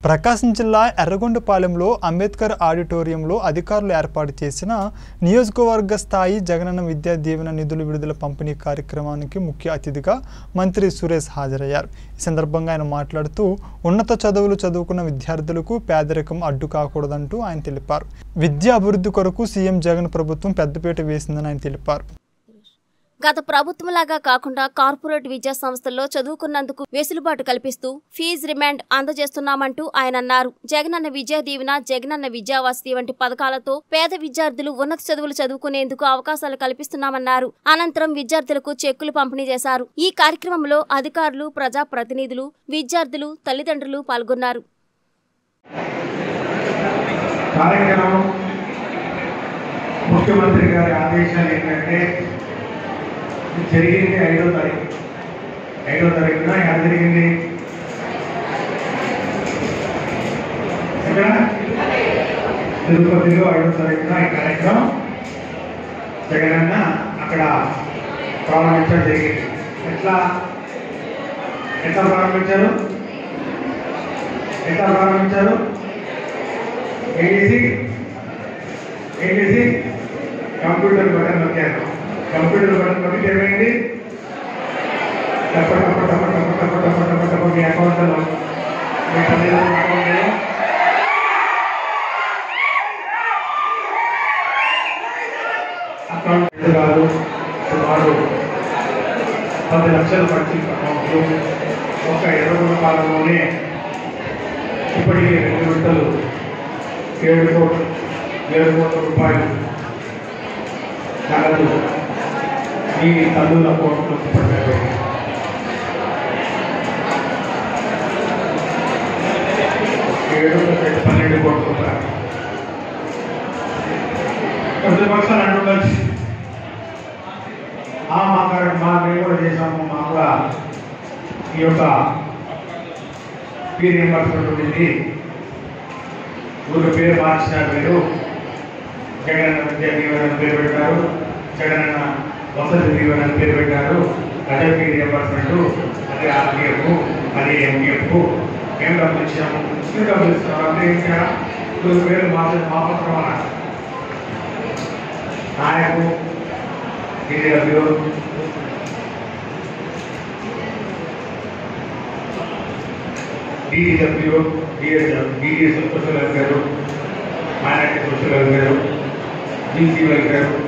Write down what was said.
ప్రకాశం జిల్లా ఎర్రగొండపాలెంలో అంబేద్కర్ ఆడిటోరియంలో అధికారులు ఏర్పాటు చేసిన నియోజకవర్గ స్థాయి జగనన్న విద్యా దీవెన నిధుల విడుదల పంపిణీ కార్యక్రమానికి ముఖ్య అతిథిగా మంత్రి సురేష్ హాజరయ్యారు ఈ సందర్భంగా ఆయన మాట్లాడుతూ ఉన్నత చదువులు చదువుకున్న విద్యార్థులకు పేదరికం అడ్డు కాకూడదంటూ ఆయన తెలిపారు విద్యా అభివృద్ధి కొరకు సీఎం జగన్ ప్రభుత్వం పెద్దపీట వేసిందని ఆయన తెలిపారు గత ప్రభుత్వంలాగా కాకుండా కార్పొరేట్ విద్యా సంస్థల్లో చదువుకున్నందుకు వెసులుబాటు కల్పిస్తూ ఫీజు రిమాండ్ అందజేస్తున్నామంటూ ఆయన అన్నారు జగనన్న విద్యా దీవెన జగనన్న విద్యావాసి వంటి పథకాలతో పేద విద్యార్థులు ఉన్నత చదువులు చదువుకునేందుకు అవకాశాలు కల్పిస్తున్నామన్నారు అనంతరం విద్యార్థులకు చెక్కులు పంపిణీ చేశారు ఈ కార్యక్రమంలో అధికారులు ప్రజా ప్రతినిధులు విద్యార్థులు తల్లిదండ్రులు పాల్గొన్నారు కార్యక్రమం ముఖ్యమంత్రి గారి ఆదేశాలు ఏంటంటే ఇది జరిగింది ఐదో తారీఖు ఐదో తారీఖున ఎలా జరిగింది ఎక్కడ తిరుపతిలో ఐదో తారీఖున ఈ కార్యక్రమం జగనన్న అక్కడ ప్రారంభించడం జరిగింది ఎట్లా ఎట్లా ప్రారంభించారు ఎట్లా ప్రారంభించారు ఏం చేసి ఏం చేసి కంప్యూటర్ బటన్ నొక్కాను కంప్యూటర్ బటన్ నొక్కితే ఏమైంది టప్ప టప్ప టప్ప టప్ప టప్ప టప్ప టప్ప టప్ప మీ అకౌంట్లో మీ తల్లిదండ్రుల అకౌంట్లో అకౌంట్ కాదు సుమారు పది లక్షల పట్టి అకౌంట్లు ఒక ఇరవై మూడు కాలంలోనే ఇప్పటికీ రెండు విడతలు ఏడు కోట్లు ఏడు కోట్ల రూపాయలు నగదు ఈ తల్లుల అకౌంట్లో పడిపోయింది ఏడు ఒకటి పన్నెండు కోట్ల రూపాయలు కొద్ది పక్షాలు అంటుండొచ్చు ఆ మా కరెక్ట్ మా మేము కూడా చేసాము మా కూడా ఈ యొక్క ఫీ రియంబర్స్మెంట్ ఉండింది ఊరి పేరు మార్చినారు మీరు జగనన్న విద్యా దీవెన అని పేరు పెట్టారు జగనన్న వసతి దీవెన అని పేరు పెట్టారు అదే ఫీ రియంబర్స్మెంట్ అదే ఆర్టీఎఫ్ అదే ఎండిఎఫ్ మేము డబ్బులు ఇచ్చాము మీరు డబ్బులు ఇస్తున్నాం అంటే ఏం చేయాలి ఊరి పేరు మార్చి మాపత్రం అన్నారు నాయకు DW DW DSL DS social welfare minority social welfare BC welfare